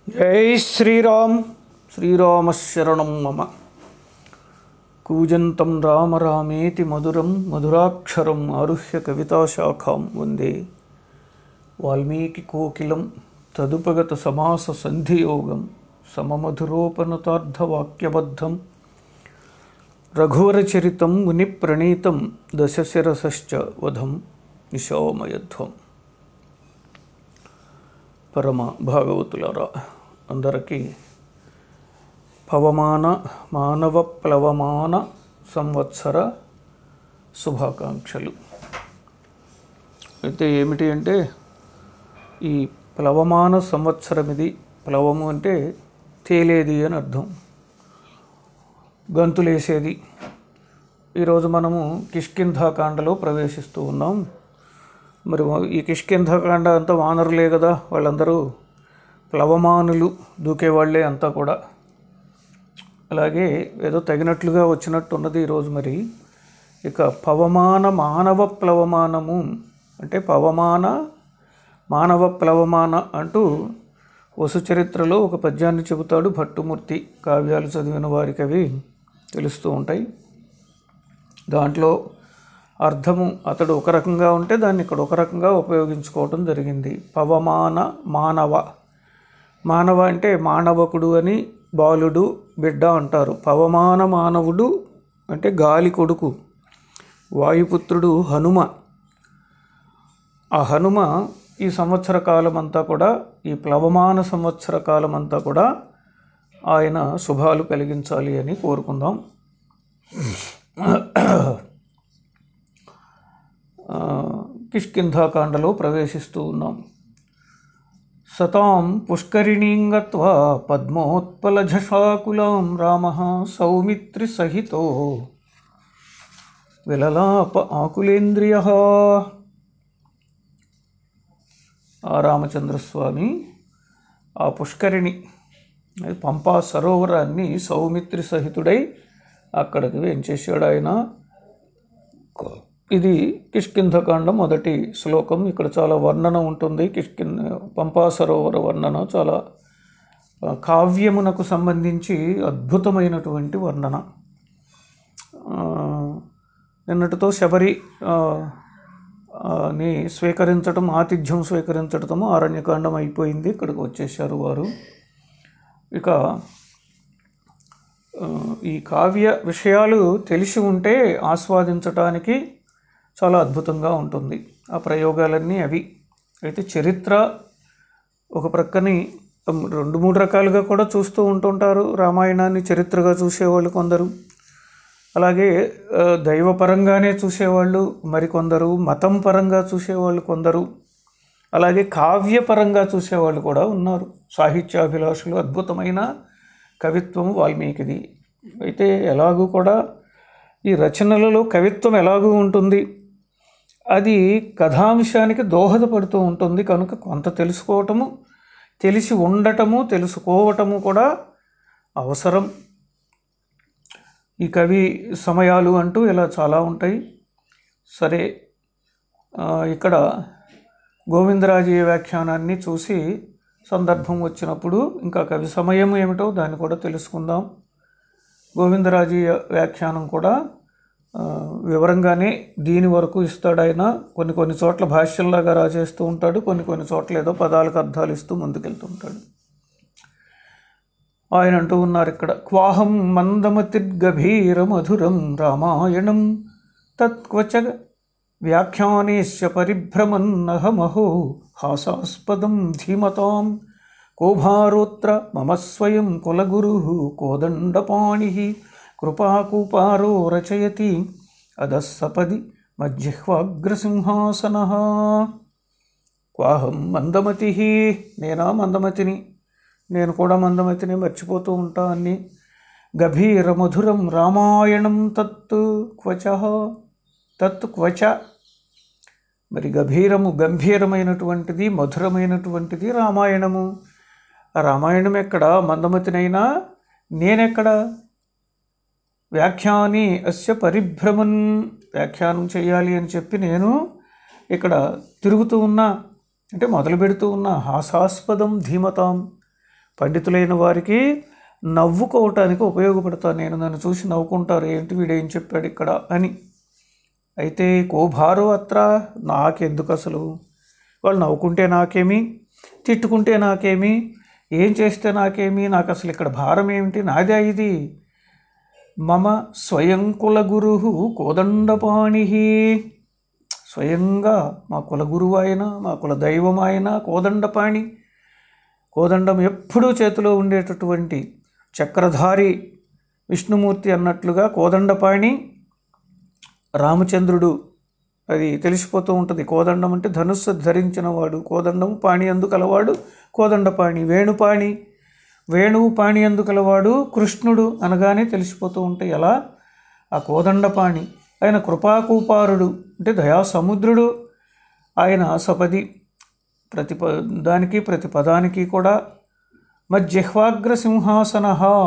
జై శ్రీరామ్ శ్రీరామశరణం మమ కూజంతం రామ రామేతి మధురం మధురాక్షరం ఆరుహ్య కవితాశాఖాం వందే వాల్మీకి కోకిలం తదుపగత సమాస సంధియోగం సమమధురోపనతార్థవాక్యబద్ధం రఘువరచరితం మునిప్రణీతం దశశిరసశ్చ వధం నిశోమయధ్వం పరమ భాగవతులారా అందరికీ పవమాన మానవ ప్లవమాన సంవత్సర శుభాకాంక్షలు అయితే ఏమిటి అంటే ఈ ప్లవమాన సంవత్సరం ఇది ప్లవము అంటే తేలేది అని అర్థం గంతులేసేది ఈరోజు మనము కిష్కింధాకాండలో ప్రవేశిస్తూ ఉన్నాం మరి ఈ కిష్కింధకాండ అంతా వానరులే కదా వాళ్ళందరూ ప్లవమానులు దూకేవాళ్లే అంతా కూడా అలాగే ఏదో తగినట్లుగా వచ్చినట్టు ఉన్నది ఈరోజు మరి ఇక పవమాన మానవ ప్లవమానము అంటే పవమాన మానవ ప్లవమాన అంటూ వసు చరిత్రలో ఒక పద్యాన్ని చెబుతాడు భట్టుమూర్తి కావ్యాలు చదివిన వారికి అవి తెలుస్తూ ఉంటాయి దాంట్లో అర్థము అతడు ఒక రకంగా ఉంటే దాన్ని ఇక్కడ ఒక రకంగా ఉపయోగించుకోవటం జరిగింది పవమాన మానవ మానవ అంటే మానవకుడు అని బాలుడు బిడ్డ అంటారు పవమాన మానవుడు అంటే గాలి కొడుకు వాయుపుత్రుడు హనుమ ఆ హనుమ ఈ సంవత్సర కాలం అంతా కూడా ఈ ప్లవమాన సంవత్సర కాలం అంతా కూడా ఆయన శుభాలు కలిగించాలి అని కోరుకుందాం కిష్కింధాకాండలో ప్రవేశిస్తూ ఉన్నాం సతాం పుష్కరిణీం గత్వా పద్మోత్పలఝషాకులాం రామ సౌమిత్రి సహితో విలలాప ఆకులేంద్రియ ఆ రామచంద్రస్వామి ఆ పుష్కరిణి పంపా సరోవరాన్ని సౌమిత్రి సహితుడై అక్కడికి వేంచేశాడు ఆయన ఇది కిష్కింధకాండ మొదటి శ్లోకం ఇక్కడ చాలా వర్ణన ఉంటుంది కిష్కిన్ పంపా సరోవర వర్ణన చాలా కావ్యమునకు సంబంధించి అద్భుతమైనటువంటి వర్ణన నిన్నటితో శబరి ని స్వీకరించడం ఆతిథ్యం స్వీకరించడము అరణ్యకాండం అయిపోయింది ఇక్కడికి వచ్చేసారు వారు ఇక ఈ కావ్య విషయాలు తెలిసి ఉంటే ఆస్వాదించటానికి చాలా అద్భుతంగా ఉంటుంది ఆ ప్రయోగాలన్నీ అవి అయితే చరిత్ర ఒక ప్రక్కని రెండు మూడు రకాలుగా కూడా చూస్తూ ఉంటుంటారు రామాయణాన్ని చరిత్రగా చూసేవాళ్ళు కొందరు అలాగే దైవపరంగానే చూసేవాళ్ళు మరికొందరు మతం పరంగా చూసేవాళ్ళు కొందరు అలాగే కావ్యపరంగా చూసేవాళ్ళు కూడా ఉన్నారు సాహిత్యాభిలాషులు అద్భుతమైన కవిత్వం వాల్మీకిది అయితే ఎలాగూ కూడా ఈ రచనలలో కవిత్వం ఎలాగూ ఉంటుంది అది కథాంశానికి దోహదపడుతూ ఉంటుంది కనుక కొంత తెలుసుకోవటము తెలిసి ఉండటము తెలుసుకోవటము కూడా అవసరం ఈ కవి సమయాలు అంటూ ఇలా చాలా ఉంటాయి సరే ఇక్కడ గోవిందరాజీయ వ్యాఖ్యానాన్ని చూసి సందర్భం వచ్చినప్పుడు ఇంకా కవి సమయం ఏమిటో దాన్ని కూడా తెలుసుకుందాం గోవిందరాజీయ వ్యాఖ్యానం కూడా వివరంగానే దీని వరకు ఇస్తాడు ఆయన కొన్ని కొన్ని చోట్ల భాష్యంలాగా రాజేస్తూ ఉంటాడు కొన్ని కొన్ని చోట్ల ఏదో పదాలకు అర్థాలు ఇస్తూ ముందుకెళ్తుంటాడు ఆయన అంటూ ఉన్నారు ఇక్కడ క్వాహం మందమతిర్గభీర మధురం రామాయణం తత్వచ వ్యాఖ్యానేశ్య పరిభ్రమన్నహమహో హాసాస్పదం ధీమతాం కోభారోత్ర మమ స్వయం కులగురు కోదండపాణి కృపాకూపారో రచయతి అదస్సపది మజ్జిహ్వాగ్రసింహాసన క్వాహం మందమతి నేనా మందమతిని నేను కూడా మందమతిని మర్చిపోతూ ఉంటా అన్ని గభీర మధురం రామాయణం తత్ క్వచ తత్ క్వచ మరి గభీరము గంభీరమైనటువంటిది మధురమైనటువంటిది రామాయణము ఆ రామాయణం ఎక్కడ మందమతినైనా నేనెక్కడ వ్యాఖ్యాని అస్య పరిభ్రమన్ వ్యాఖ్యానం చేయాలి అని చెప్పి నేను ఇక్కడ తిరుగుతూ ఉన్నా అంటే మొదలు పెడుతూ ఉన్న హాసాస్పదం ధీమతాం పండితులైన వారికి నవ్వుకోవటానికి ఉపయోగపడతాను నేను నన్ను చూసి నవ్వుకుంటారు ఏంటి వీడేం చెప్పాడు ఇక్కడ అని అయితే కోభారో అత్ర నాకెందుకు అసలు వాళ్ళు నవ్వుకుంటే నాకేమి తిట్టుకుంటే నాకేమి ఏం చేస్తే నాకేమి నాకు అసలు ఇక్కడ భారం ఏమిటి నాదే ఇది మమ స్వయం కుల గురు కోదండపాణి స్వయంగా మా కుల గురువు ఆయన మా కుల దైవం ఆయన కోదండపాణి కోదండం ఎప్పుడూ చేతిలో ఉండేటటువంటి చక్రధారి విష్ణుమూర్తి అన్నట్లుగా కోదండపాణి రామచంద్రుడు అది తెలిసిపోతూ ఉంటుంది కోదండం అంటే ధనుస్సు ధరించిన వాడు కోదండం పాణి అందుకలవాడు కోదండపాణి వేణుపాణి వేణువు పాణి అందుకలవాడు కృష్ణుడు అనగానే తెలిసిపోతూ ఉంటాయి ఎలా ఆ కోదండపాణి ఆయన కృపాకూపారుడు అంటే దయా సముద్రుడు ఆయన సపది ప్రతి ప దానికి ప్రతి పదానికి కూడా మజ్జిహ్వాగ్ర సింహాసన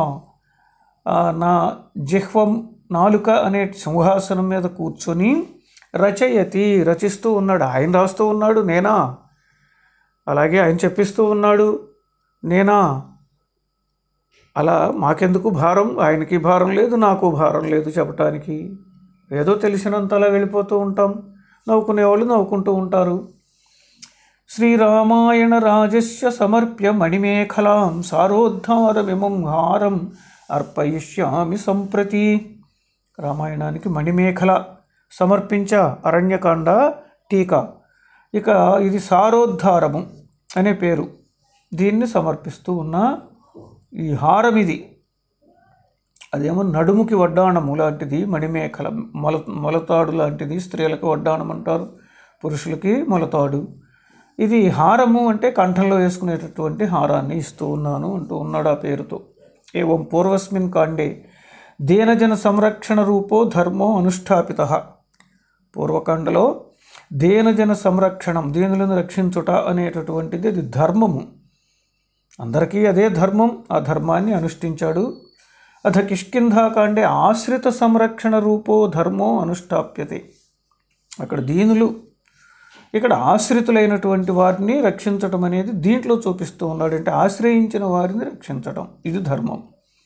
నా జిహ్వం నాలుక అనే సింహాసనం మీద కూర్చొని రచయతి రచిస్తూ ఉన్నాడు ఆయన రాస్తూ ఉన్నాడు నేనా అలాగే ఆయన చెప్పిస్తూ ఉన్నాడు నేనా అలా మాకెందుకు భారం ఆయనకి భారం లేదు నాకు భారం లేదు చెప్పటానికి ఏదో తెలిసినంతలా వెళ్ళిపోతూ ఉంటాం నవ్వుకునేవాళ్ళు నవ్వుకుంటూ ఉంటారు శ్రీరామాయణ రాజస్య సమర్ప్య మణిమేఖలాం సారోద్ధారమిమం హారం అర్పయిష్యామి సంప్రతి రామాయణానికి మణిమేఖల సమర్పించ అరణ్యకాండ టీకా ఇక ఇది సారోద్ధారము అనే పేరు దీన్ని సమర్పిస్తూ ఉన్న ఈ హారం ఇది అదేమో నడుముకి వడ్డాణము లాంటిది మణిమేఖల మొల మొలతాడు లాంటిది స్త్రీలకు వడ్డాణం అంటారు పురుషులకి మొలతాడు ఇది హారము అంటే కంఠంలో వేసుకునేటటువంటి హారాన్ని ఇస్తూ ఉన్నాను అంటూ ఉన్నాడు ఆ పేరుతో ఏవం పూర్వస్మిన్ కాండే దీనజన సంరక్షణ రూపో ధర్మో అనుష్ఠాపిత పూర్వకాండలో దీనజన సంరక్షణం దీనులను రక్షించుట అనేటటువంటిది అది ధర్మము అందరికీ అదే ధర్మం ఆ ధర్మాన్ని అనుష్ఠించాడు అథ కిష్కింధాకాండే ఆశ్రిత సంరక్షణ రూపో ధర్మో అనుష్ఠాప్యతే అక్కడ దీనులు ఇక్కడ ఆశ్రితులైనటువంటి వారిని రక్షించటం అనేది దీంట్లో చూపిస్తూ ఉన్నాడు అంటే ఆశ్రయించిన వారిని రక్షించటం ఇది ధర్మం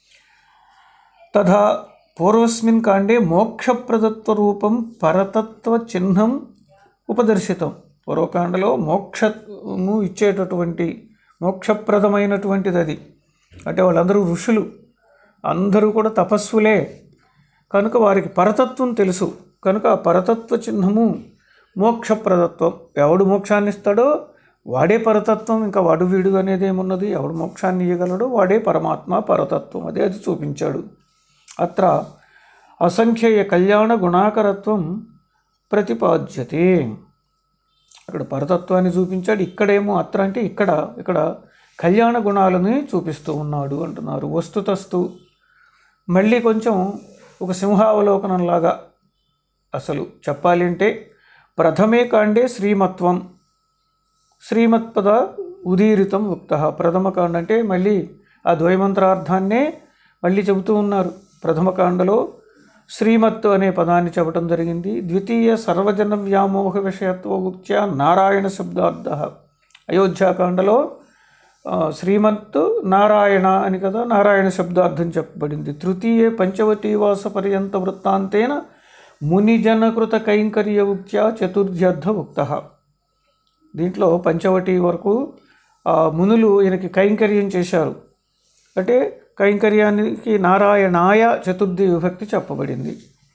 తథా పూర్వస్మిన్ కాండే మోక్షప్రదత్వ రూపం పరతత్వ చిహ్నం ఉపదర్శితం పూర్వకాండలో మోక్షము ఇచ్చేటటువంటి మోక్షప్రదమైనటువంటిది అది అంటే వాళ్ళందరూ ఋషులు అందరూ కూడా తపస్సులే కనుక వారికి పరతత్వం తెలుసు కనుక ఆ పరతత్వ చిహ్నము మోక్షప్రదత్వం ఎవడు మోక్షాన్ని ఇస్తాడో వాడే పరతత్వం ఇంకా వాడు వీడు అనేది ఏమున్నది ఎవడు మోక్షాన్ని ఇవ్వగలడో వాడే పరమాత్మ పరతత్వం అదే అది చూపించాడు అత్ర అసంఖ్యేయ కళ్యాణ గుణాకరత్వం ప్రతిపాద్యతే అక్కడ పరతత్వాన్ని చూపించాడు ఇక్కడేమో అత్ర అంటే ఇక్కడ ఇక్కడ కళ్యాణ గుణాలని చూపిస్తూ ఉన్నాడు అంటున్నారు వస్తుతస్తు మళ్ళీ కొంచెం ఒక సింహావలోకనంలాగా అసలు చెప్పాలి అంటే ప్రథమే కాండే శ్రీమత్వం శ్రీమత్పద ఉదీరితం ఉక్త ప్రథమ కాండ అంటే మళ్ళీ ఆ ద్వైమంత్రార్థాన్నే మళ్ళీ చెబుతూ ఉన్నారు ప్రథమ కాండలో శ్రీమత్ అనే పదాన్ని చెప్పడం జరిగింది ద్వితీయ సర్వజన వ్యామోహ విషయత్వ ఉక్త్యా నారాయణ శబ్దార్థ అయోధ్యాకాండలో ఆ, శ్రీమత్ నారాయణ అని కదా నారాయణ శబ్దార్థం చెప్పబడింది తృతీయ పంచవటీ వాస పర్యంత వృత్తాంతేన మునిజనకృత కైంకర్య ఉక్త్యా చతుర్థ్యర్థ ఉక్త దీంట్లో పంచవటి వరకు ఆ, మునులు ఈయనకి కైంకర్యం చేశారు అంటే కైంకర్యానికి నారాయణాయ చతుర్థి విభక్తి చెప్పబడింది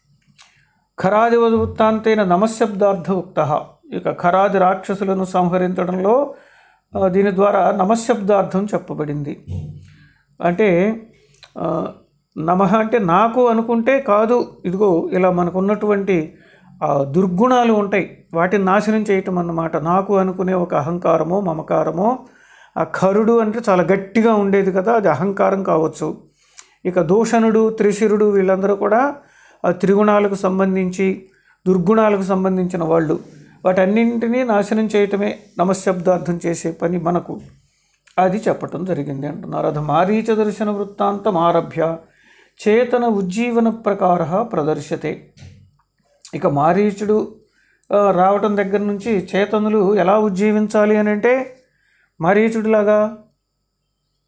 ఖరాది వృత్తాంతైన నమశబ్దార్థ ఉక్త ఇక ఖరాది రాక్షసులను సంహరించడంలో ఆ, దీని ద్వారా నమశబ్దార్థం చెప్పబడింది అంటే ఆ, నమః అంటే నాకు అనుకుంటే కాదు ఇదిగో ఇలా మనకున్నటువంటి ఆ, దుర్గుణాలు ఉంటాయి వాటిని నాశనం చేయటం అన్నమాట నాకు అనుకునే ఒక అహంకారమో మమకారమో ఆ ఖరుడు అంటే చాలా గట్టిగా ఉండేది కదా అది అహంకారం కావచ్చు ఇక దూషణుడు త్రిశిరుడు వీళ్ళందరూ కూడా ఆ త్రిగుణాలకు సంబంధించి దుర్గుణాలకు సంబంధించిన వాళ్ళు వాటన్నింటినీ నాశనం చేయటమే నమశబ్దార్థం చేసే పని మనకు అది చెప్పటం జరిగింది అంటున్నారు అది మారీచ దర్శన వృత్తాంతం ఆరభ్య చేతన ఉజ్జీవన ప్రకార ప్రదర్శతే ఇక మారీచుడు ఆ, రావటం దగ్గర నుంచి చేతనులు ఎలా ఉజ్జీవించాలి అని అంటే మారీచుడిలాగా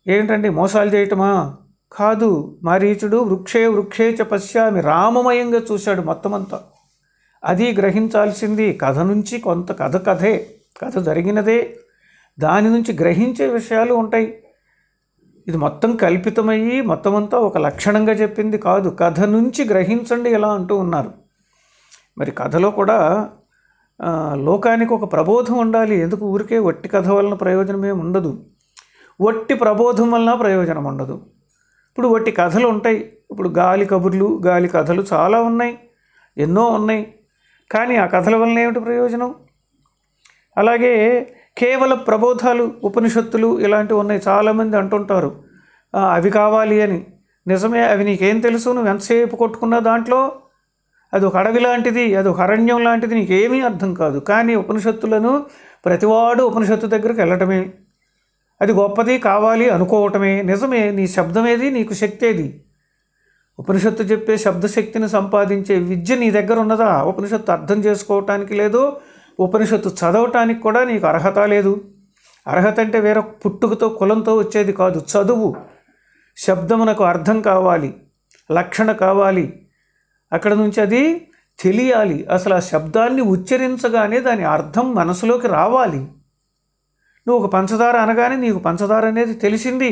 ఏంటండి మోసాలు చేయటమా కాదు మారీచుడు వృక్షే వృక్షే చ పశ్యామి రామమయంగా చూశాడు మొత్తం అంతా అది గ్రహించాల్సింది కథ నుంచి కొంత కథ కథే కథ జరిగినదే దాని నుంచి గ్రహించే విషయాలు ఉంటాయి ఇది మొత్తం కల్పితమయ్యి మొత్తం అంతా ఒక లక్షణంగా చెప్పింది కాదు కథ నుంచి గ్రహించండి ఇలా అంటూ ఉన్నారు మరి కథలో కూడా ఆ, లోకానికి ఒక ప్రబోధం ఉండాలి ఎందుకు ఊరికే వట్టి కథ వలన ప్రయోజనం ఏమి ఉండదు వట్టి ప్రబోధం వలన ప్రయోజనం ఉండదు ఇప్పుడు వట్టి కథలు ఉంటాయి ఇప్పుడు గాలి కబుర్లు గాలి కథలు చాలా ఉన్నాయి ఎన్నో ఉన్నాయి కానీ ఆ కథల వలన ఏమిటి ప్రయోజనం అలాగే కేవల ప్రబోధాలు ఉపనిషత్తులు ఇలాంటివి ఉన్నాయి చాలామంది అంటుంటారు "ఆ, అవి కావాలి అని నిజమే అవి నీకేం తెలుసు నువ్వు ఎంతసేపు కొట్టుకున్న దాంట్లో అది ఒక అడవి లాంటిది అది ఒక అరణ్యం లాంటిది నీకేమీ అర్థం కాదు కానీ ఉపనిషత్తులను ప్రతివాడు ఉపనిషత్తు దగ్గరికి వెళ్ళటమే అది గొప్పది కావాలి అనుకోవటమే నిజమే నీ శబ్దమేది నీకు శక్తి ఏది ఉపనిషత్తు చెప్పే శబ్దశక్తిని సంపాదించే విద్య నీ దగ్గర ఉన్నదా ఉపనిషత్తు అర్థం చేసుకోవటానికి లేదు ఉపనిషత్తు చదవటానికి కూడా నీకు అర్హత లేదు అర్హత అంటే వేరే పుట్టుకతో కులంతో వచ్చేది కాదు చదువు శబ్దమునకు అర్థం కావాలి లక్షణ కావాలి అక్కడ నుంచి అది తెలియాలి అసలు ఆ శబ్దాన్ని ఉచ్చరించగానే దాని అర్థం మనసులోకి రావాలి నువ్వు ఒక పంచదార అనగానే నీకు పంచదార అనేది తెలిసింది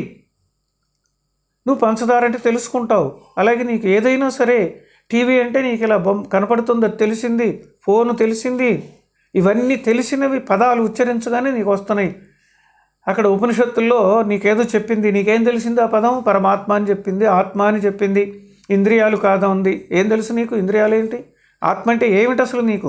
నువ్వు పంచదార అంటే తెలుసుకుంటావు అలాగే నీకు ఏదైనా సరే టీవీ అంటే నీకు ఇలా బొమ్మ కనపడుతుంది అది తెలిసింది ఫోన్ తెలిసింది ఇవన్నీ తెలిసినవి పదాలు ఉచ్చరించగానే నీకు వస్తున్నాయి అక్కడ ఉపనిషత్తుల్లో నీకేదో చెప్పింది నీకేం తెలిసింది ఆ పదం పరమాత్మ అని చెప్పింది ఆత్మ అని చెప్పింది ఇంద్రియాలు కాదా ఉంది ఏం తెలుసు నీకు ఇంద్రియాలు ఏంటి ఆత్మ అంటే ఏమిటి అసలు నీకు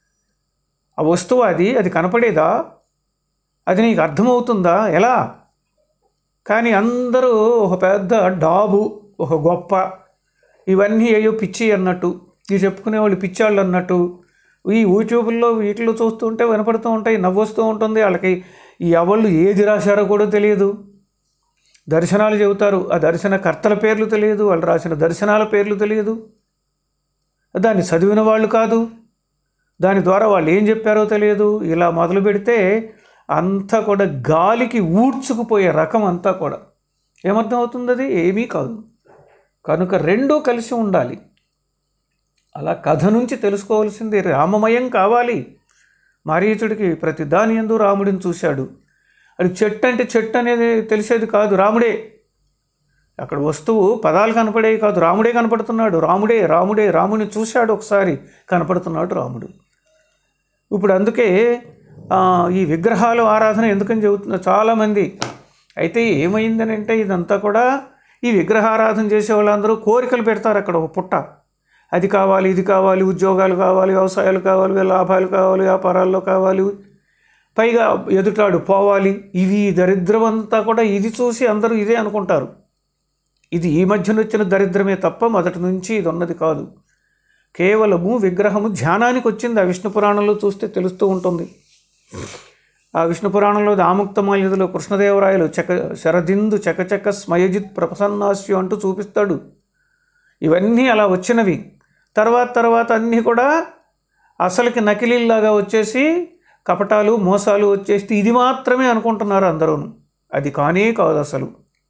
ఆ వస్తువు అది అది కనపడేదా అది నీకు అర్థమవుతుందా ఎలా కానీ అందరూ ఒక పెద్ద డాబు ఒక గొప్ప ఇవన్నీ అయ్యో పిచ్చి అన్నట్టు ఇవి చెప్పుకునే వాళ్ళు పిచ్చాళ్ళు అన్నట్టు ఈ యూట్యూబ్లో వీటిలో చూస్తుంటే వినపడుతూ ఉంటాయి నవ్వొస్తూ ఉంటుంది వాళ్ళకి ఎవళ్ళు ఏది రాశారో కూడా తెలియదు దర్శనాలు చెబుతారు ఆ దర్శన కర్తల పేర్లు తెలియదు వాళ్ళు రాసిన దర్శనాల పేర్లు తెలియదు దాన్ని చదివిన వాళ్ళు కాదు దాని ద్వారా వాళ్ళు ఏం చెప్పారో తెలియదు ఇలా మొదలు పెడితే అంతా కూడా గాలికి ఊడ్చుకుపోయే రకం అంతా కూడా ఏమర్థం అవుతుంది అది ఏమీ కాదు కనుక రెండూ కలిసి ఉండాలి అలా కథ నుంచి తెలుసుకోవాల్సింది రామమయం కావాలి మారీచుడికి ప్రతి దాని ఎందు రాముడిని చూశాడు అది చెట్టు అంటే చెట్టు అనేది తెలిసేది కాదు రాముడే అక్కడ వస్తువు పదాలు కనపడేవి కాదు రాముడే కనపడుతున్నాడు రాముడే రాముడే రాముని చూశాడు ఒకసారి కనపడుతున్నాడు రాముడు ఇప్పుడు అందుకే ఆ, ఈ విగ్రహాలు ఆరాధన ఎందుకని చెబుతున్నారు చాలామంది అయితే ఏమైందని అంటే ఇదంతా కూడా ఈ విగ్రహారాధన చేసే వాళ్ళందరూ కోరికలు పెడతారు అక్కడ ఒక పుట్ట అది కావాలి ఇది కావాలి ఉద్యోగాలు కావాలి వ్యవసాయాలు కావాలి లాభాలు కావాలి వ్యాపారాల్లో కావాలి పైగా ఎదుటాడు పోవాలి ఇవి ఈ దరిద్రం అంతా కూడా ఇది చూసి అందరూ ఇదే అనుకుంటారు ఇది ఈ మధ్యన వచ్చిన దరిద్రమే తప్ప మొదటి నుంచి ఇది ఉన్నది కాదు కేవలము విగ్రహము ధ్యానానికి వచ్చింది ఆ విష్ణు పురాణంలో చూస్తే తెలుస్తూ ఉంటుంది ఆ విష్ణు పురాణంలో ఆముక్తమాల్యదులో కృష్ణదేవరాయలు చక శరదిందు చకచక స్మయజిత్ ప్రసన్నాస్యు అంటూ చూపిస్తాడు ఇవన్నీ అలా వచ్చినవి తర్వాత తర్వాత అన్నీ కూడా అసలుకి నకిలీల్లాగా వచ్చేసి కపటాలు మోసాలు వచ్చేసి ఇది మాత్రమే అనుకుంటున్నారు అందరూ అది కానే కాదు అసలు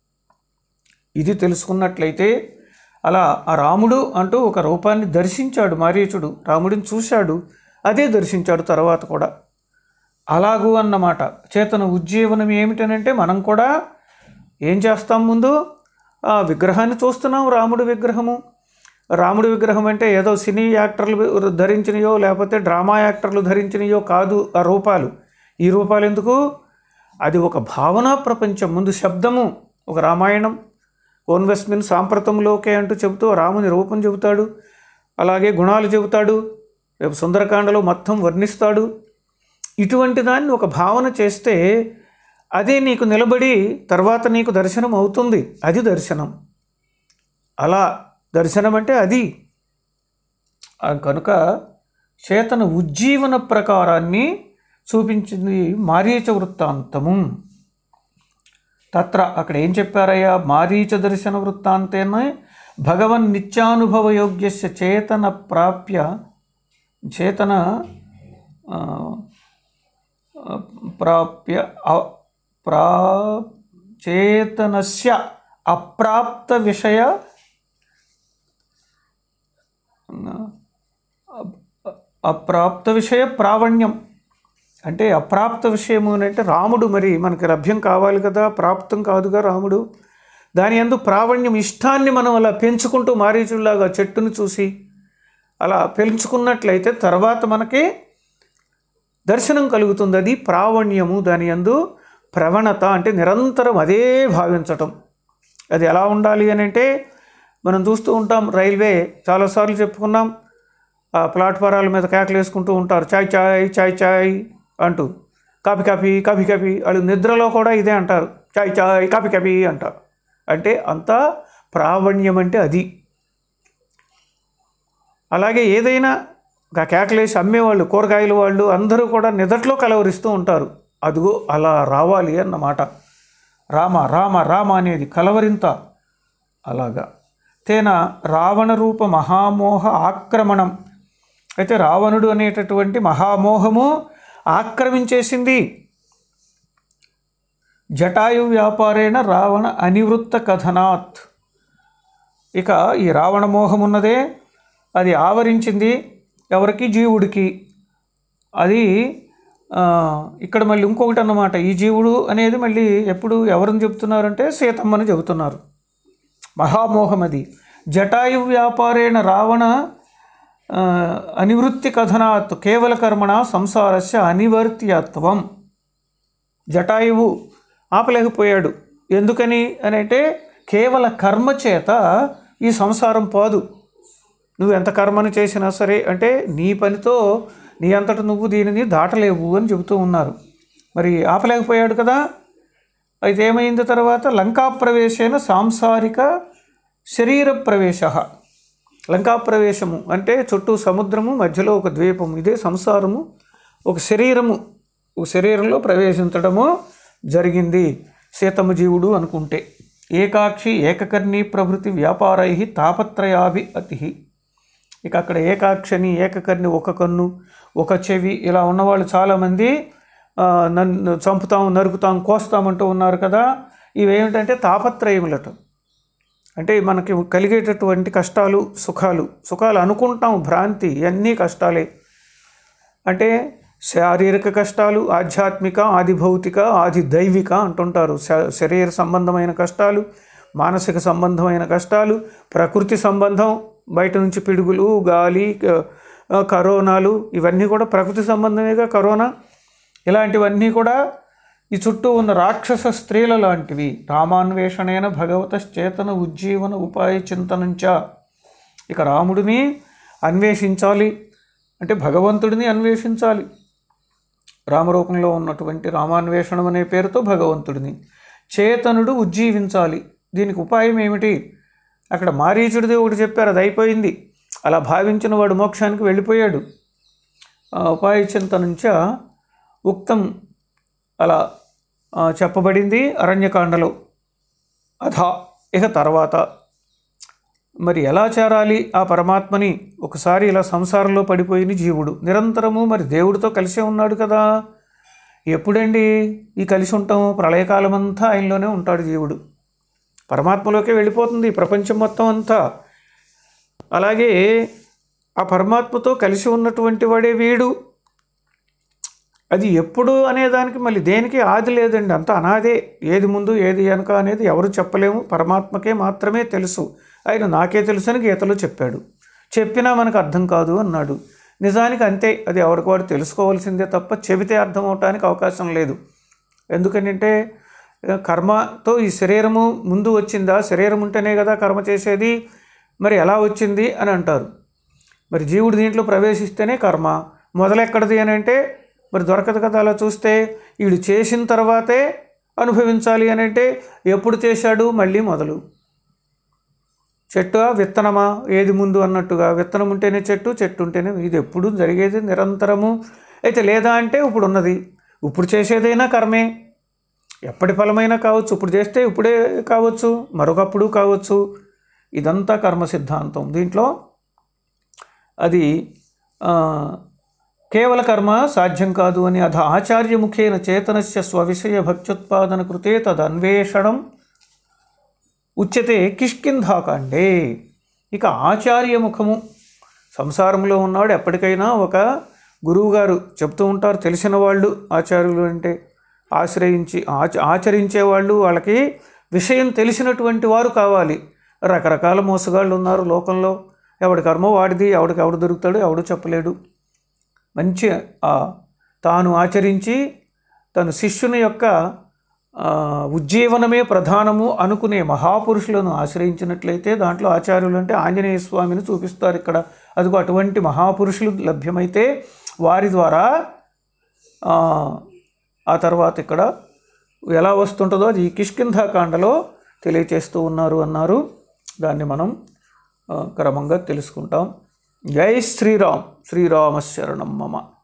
ఇది తెలుసుకున్నట్లయితే అలా ఆ రాముడు అంటూ ఒక రూపాన్ని దర్శించాడు మారీచుడు రాముడిని చూశాడు అదే దర్శించాడు తర్వాత కూడా అలాగూ అన్నమాట చేతన ఉజ్జీవనం ఏమిటనంటే మనం కూడా ఏం చేస్తాం ముందు ఆ విగ్రహాన్ని చూస్తున్నాం రాముడి విగ్రహము రాముడి విగ్రహం అంటే ఏదో సినీ యాక్టర్లు ధరించినయో లేకపోతే డ్రామా యాక్టర్లు ధరించినయో కాదు ఆ రూపాలు ఈ రూపాలు ఎందుకు అది ఒక భావనా ప్రపంచం ముందు శబ్దము ఒక రామాయణం ఓన్వెస్ట్మిన్ సాంప్రతంలోకే అంటూ చెబుతూ రాముని రూపం చెబుతాడు అలాగే గుణాలు చెబుతాడు రేపు సుందరకాండలో మొత్తం వర్ణిస్తాడు ఇటువంటి దాన్ని ఒక భావన చేస్తే అదే నీకు నిలబడి తర్వాత నీకు దర్శనం అవుతుంది అది దర్శనం అలా దర్శనం అంటే అది ఆ కనుక చేతన ఉజ్జీవన ప్రకారాన్ని చూపించింది మారీచ వృత్తాంతము తత్ర అక్కడ ఏం చెప్పారయ్యా మారీచ దర్శన వృత్తాంతేన భగవన్ నిత్యానుభవ యోగ్యస్య చేతన ప్రాప్య చేతన ఆ, ప్రాప్య అ- ప్రా చేతనస్య అప్రాప్త విషయ అప్రాప్త విషయ ప్రావణ్యం అంటే అప్రాప్త విషయము అని అంటే రాముడు మరి మనకి లభ్యం కావాలి కదా ప్రాప్తం కాదుగా రాముడు దాని అందు ప్రావణ్యం ఇష్టాన్ని మనం అలా పెంచుకుంటూ మారీచుల్లాగా చెట్టును చూసి అలా పెంచుకున్నట్లయితే తర్వాత మనకి దర్శనం కలుగుతుంది అది ప్రావణ్యము దాని అందు ప్రవణత అంటే నిరంతరం అదే భావించటం అది ఎలా ఉండాలి అని అంటే మనం చూస్తూ ఉంటాం రైల్వే చాలాసార్లు చెప్పుకున్నాం ఆ ప్లాట్ఫారాల మీద కేకలు వేసుకుంటూ ఉంటారు చాయ్ చాయ్ చాయ్ చాయ్ అంటూ కాఫీ కాఫీ కాఫీ కాఫీ వాళ్ళు నిద్రలో కూడా ఇదే అంటారు చాయ్ చాయ్ కాఫీ కాఫీ అంటారు అంటే అంత ప్రావణ్యం అంటే అది అలాగే ఏదైనా ఆ కేకలేసి అమ్మేవాళ్ళు కూరగాయల వాళ్ళు అందరూ కూడా నిదట్లో కలవరిస్తూ ఉంటారు అదిగో అలా రావాలి అన్నమాట రామ రామ రామ అనేది కలవరింత అలాగా తేన రావణ రూప మహామోహ ఆక్రమణం అయితే రావణుడు అనేటటువంటి మహామోహము ఆక్రమించేసింది జటాయు వ్యాపారేణ రావణ అనివృత్త కథనాత్ ఇక ఈ రావణ మోహం ఉన్నదే అది ఆవరించింది ఎవరికి జీవుడికి అది ఆ, ఇక్కడ మళ్ళీ ఇంకొకటి అన్నమాట ఈ జీవుడు అనేది మళ్ళీ ఎప్పుడు ఎవరిని చెబుతున్నారంటే సీతమ్మని చెబుతున్నారు మహామోహం అది జటాయు వ్యాపారేణ రావణ ఆ, అనివృత్తి కథనాత్ కేవల కర్మణ సంసారస్య అనివర్త్యత్వం జటాయువు ఆపలేకపోయాడు ఎందుకని అని అంటే కేవల కర్మ చేత ఈ సంసారం పోదు నువ్వు ఎంత కర్మను చేసినా సరే అంటే నీ పనితో నీ అంతట నువ్వు దీనిని దాటలేవు అని చెబుతూ ఉన్నారు మరి ఆపలేకపోయాడు కదా అయితే ఏమైంది తర్వాత లంకా ప్రవేశేన సాంసారిక శరీర ప్రవేశ లంకా ప్రవేశము అంటే చుట్టూ సముద్రము మధ్యలో ఒక ద్వీపము ఇదే సంసారము ఒక శరీరము ఒక శరీరంలో ప్రవేశించడము జరిగింది సీతమ్మ జీవుడు అనుకుంటే ఏకాక్షి ఏకకర్ణి ప్రభృతి వ్యాపారై తాపత్రయాభి అతి ఇక అక్కడ ఏకాక్షని ఏకకర్ణి ఒక కన్ను ఒక చెవి ఇలా ఉన్నవాళ్ళు చాలామంది ఆ, నన్ను చంపుతాం నరుకుతాం కోస్తామంటూ ఉన్నారు కదా ఇవేమిటంటే తాపత్రయములట అంటే మనకి కలిగేటటువంటి కష్టాలు సుఖాలు సుఖాలు అనుకుంటాం భ్రాంతి ఇవన్నీ కష్టాలే అంటే శారీరక కష్టాలు ఆధ్యాత్మిక ఆది భౌతిక ఆది దైవిక అంటుంటారు శ- శరీర సంబంధమైన కష్టాలు మానసిక సంబంధమైన కష్టాలు ప్రకృతి సంబంధం బయట నుంచి పిడుగులు గాలి క- ఆ, కరోనాలు ఇవన్నీ కూడా ప్రకృతి సంబంధమేగా కరోనా ఇలాంటివన్నీ కూడా ఈ చుట్టూ ఉన్న రాక్షస స్త్రీల లాంటివి రామాన్వేషణైన భగవతశ్చేతన ఉజ్జీవన ఉపాయ చింతనంచ ఇక రాముడిని అన్వేషించాలి అంటే భగవంతుడిని అన్వేషించాలి రామరూపంలో ఉన్నటువంటి రామాన్వేషణం అనే పేరుతో భగవంతుడిని చేతనుడు ఉజ్జీవించాలి దీనికి ఉపాయం ఏమిటి అక్కడ మారీచుడిది ఒకటి చెప్పారు అది అయిపోయింది అలా భావించిన వాడు మోక్షానికి వెళ్ళిపోయాడు ఆ ఉపాయ చింతనుంచ ఉక్తం అలా ఆ, చెప్పబడింది అరణ్యకాండలో అధా ఇక తర్వాత మరి ఎలా చేరాలి ఆ పరమాత్మని ఒకసారి ఇలా సంసారంలో పడిపోయిన జీవుడు నిరంతరము మరి దేవుడితో కలిసే ఉన్నాడు కదా ఎప్పుడండి ఈ కలిసి ఉంటాం ప్రళయకాలం అంతా ఆయనలోనే ఉంటాడు జీవుడు పరమాత్మలోకే వెళ్ళిపోతుంది ఈ ప్రపంచం మొత్తం అంతా అలాగే ఆ పరమాత్మతో కలిసి ఉన్నటువంటి వాడే వీడు అది ఎప్పుడు అనేదానికి మళ్ళీ దేనికి ఆది లేదండి అంత అనాదే ఏది ముందు ఏది వెనక అనేది ఎవరు చెప్పలేము పరమాత్మకే మాత్రమే తెలుసు ఆయన నాకే తెలుసు అని గీతలో చెప్పాడు చెప్పినా మనకు అర్థం కాదు అన్నాడు నిజానికి అంతే అది ఎవరికి వాడు తెలుసుకోవాల్సిందే తప్ప చెబితే అర్థం అవటానికి అవకాశం లేదు ఎందుకంటే ఆ, కర్మతో ఈ శరీరము ముందు వచ్చిందా శరీరం ఉంటేనే కదా కర్మ చేసేది మరి ఎలా వచ్చింది అని అంటారు మరి జీవుడు దీంట్లో ప్రవేశిస్తేనే కర్మ మొదలెక్కడిది అని అంటే మరి దొరకదు కదా అలా చూస్తే వీడు చేసిన తర్వాతే అనుభవించాలి అని అంటే ఎప్పుడు చేశాడు మళ్ళీ మొదలు చెట్టు విత్తనమా ఏది ముందు అన్నట్టుగా విత్తనం ఉంటేనే చెట్టు చెట్టు ఉంటేనే ఇది ఎప్పుడు జరిగేది నిరంతరము అయితే లేదా అంటే ఇప్పుడు ఉన్నది ఇప్పుడు చేసేదైనా కర్మే ఎప్పటి ఫలమైనా కావచ్చు ఇప్పుడు చేస్తే ఇప్పుడే కావచ్చు మరొకప్పుడు కావచ్చు ఇదంతా కర్మ సిద్ధాంతం దీంట్లో అది ఆ, కేవల కర్మ సాధ్యం కాదు అని అధ ఆచార్యముఖేన చేతనస్య స్వవిషయ భక్త్యుత్పాదన కృతే తదన్వేషణం ఉచ్యతే కిష్కింధాకాండే ఇక ఆచార్యముఖము సంసారంలో ఉన్నవాడు ఎప్పటికైనా ఒక గురువుగారు చెప్తూ ఉంటారు తెలిసిన వాళ్ళు ఆచార్యులు అంటే ఆశ్రయించి ఆచ ఆచరించే వాళ్ళు వాళ్ళకి విషయం తెలిసినటువంటి వారు కావాలి రకరకాల మోసగాళ్ళు ఉన్నారు లోకంలో ఎవడి కర్మ వాడిది ఎవడికి ఎవడు దొరుకుతాడు ఎవడు చెప్పలేడు మంచి ఆ, తాను ఆచరించి తన శిష్యుని యొక్క ఆ, ఉజ్జీవనమే ప్రధానము అనుకునే మహాపురుషులను ఆశ్రయించినట్లయితే దాంట్లో ఆచార్యులు అంటే ఆంజనేయ స్వామిని చూపిస్తారు ఇక్కడ అదిగో అటువంటి మహాపురుషులు లభ్యమైతే వారి ద్వారా ఆ, ఆ తర్వాత ఇక్కడ ఎలా వస్తుంటుందో అది ఈ కిష్కింధాకాండలో తెలియచేస్తూ ఉన్నారు అన్నారు దాన్ని మనం ఆ, క్రమంగా తెలుసుకుంటాం జై శ్రీరామ్ శ్రీరామ శరణం మమ